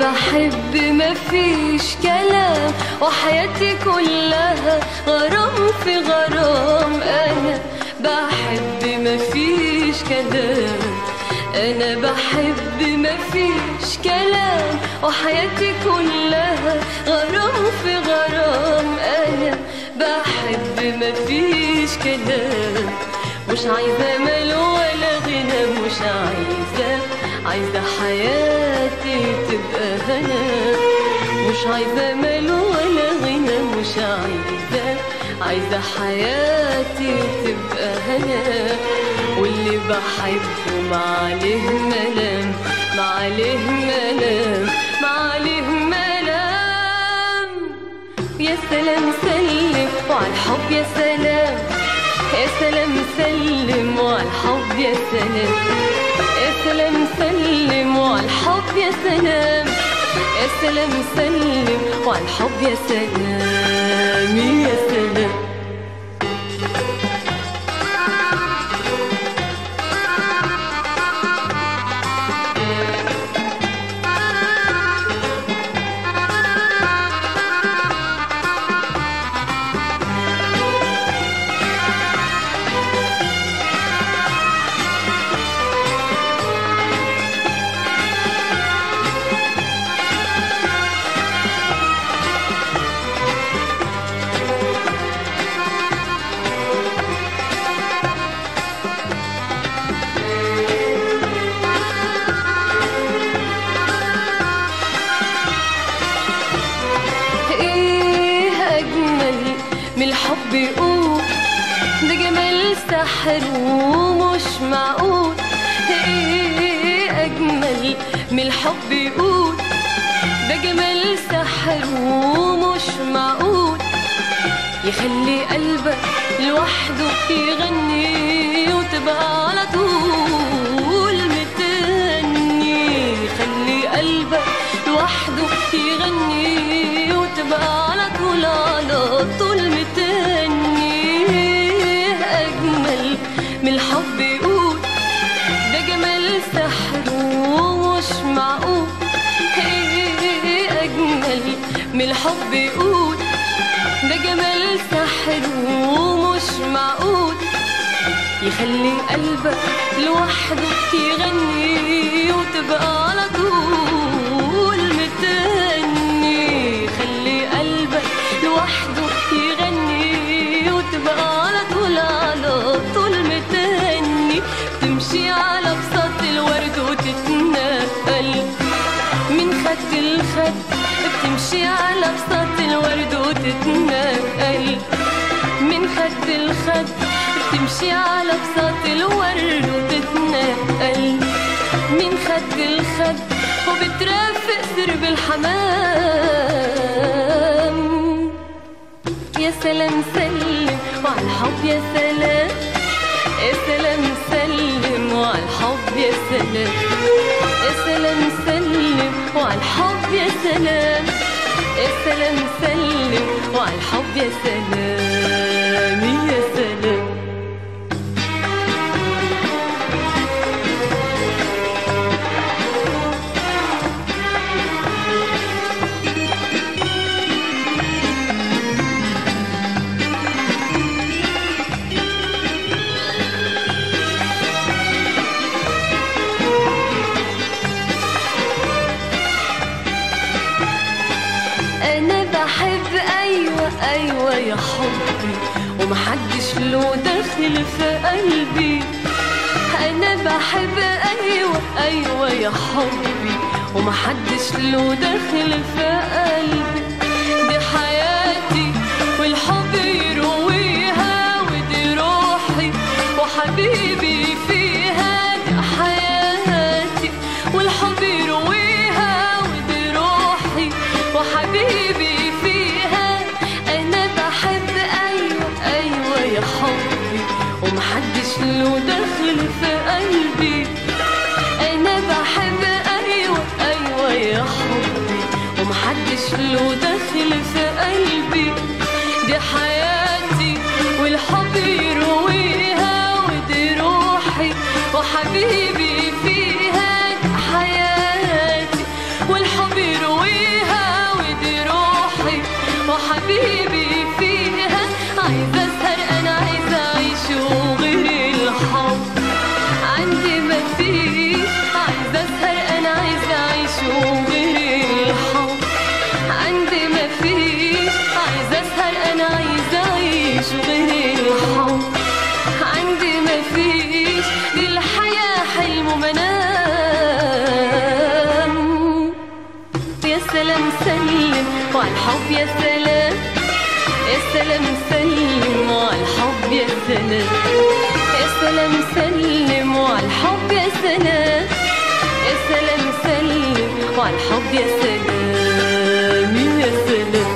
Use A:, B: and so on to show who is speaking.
A: بحب مفيش كلام وحياتي كلها غرام في غرام انا بحب مفيش كلام انا بحب مفيش كلام وحياتي كلها غرام في غرام انا بحب مفيش كلام مش عايزة مال ولا غنى مش عايزة عايزة حياتي تبقى هنا مش عايزة مال ولا غنى مش عايزة عايزة حياتي تبقى هنا واللي بحبه معليه ملام معليه ملام معليه ملام يا سلام سلم وعلى الحب يا سلام يا سلام سلم وعلى الحب يا سلام يا سلام سلم وعلى الحب يا سلام يا سلام سلم وعلى الحب يا سلام يا سلام ايه اجمل من الحب يقول ده جمال سحر ومش معقول ايه اجمل من الحب يقول ده جمال سحر ومش معقول يخلي قلبك لوحده يغني وتبقى على طول متني يخلي قلبك لوحده يغني وتبقى على طول على طول متني أجمل من الحب يقول ده جمال سحر ومش معقول ايه أجمل من الحب يقول ده جمال سحر ومش معقول يخلي قلبك لوحده يغني وتبقى على طول متني يخلي قلبك لوحده يغني وتبقى على طول على طول متني تمشي على بساط الورد وتتنقل من خد لخد بتمشي على بساط الورد وتتنقل من خد لخد بتمشي على بساط الورد وتتنقل من خد لخد وبترافق سرب الحمام يا سلام سلم وعلى الحب يا سلام يا سلام سلم وعلى الحب يا سلام يا سلام سلم وعلى الحب يا سلام يا سلام سلم وعلى الحب يا سلام يا سلام انا بحب ايوه ايوه يا حبي ومحدش له دخل في قلبي انا بحب ايوه ايوه يا حبي ومحدش له دخل في قلبي دي حياتي والحب يرويها ودي روحي وحبيبي فيها دي حياتي والحب يرويها ودي روحي وحبيبي فيها انا بحب ايوه ايوه يا حبي ومحدش له دخل في قلبي انا بحب ايوه ايوه يا حبي ومحدش له دخل في قلبي دي حياتي والحب يرويها ودي روحي وحبيبي فيها دي حياتي والحب يرويها حبيبي فيها عايزة اسهر انا عايزة اعيش وغير الحب عندي مفيش عايزة اسهر انا عايزة اعيش وغير الحب عندي مفيش عايزة اسهر انا عايزة اعيش وغير الحب عندي مفيش دي الحياة حلم ومنام يا سلام سلم وعلى الحب يا سلام يا سلام سلم وعلى الحب يا سلام يا سلام سلم وعلى الحب يا سلام يا سلام سلم وعلى الحب يا سلام يا سلام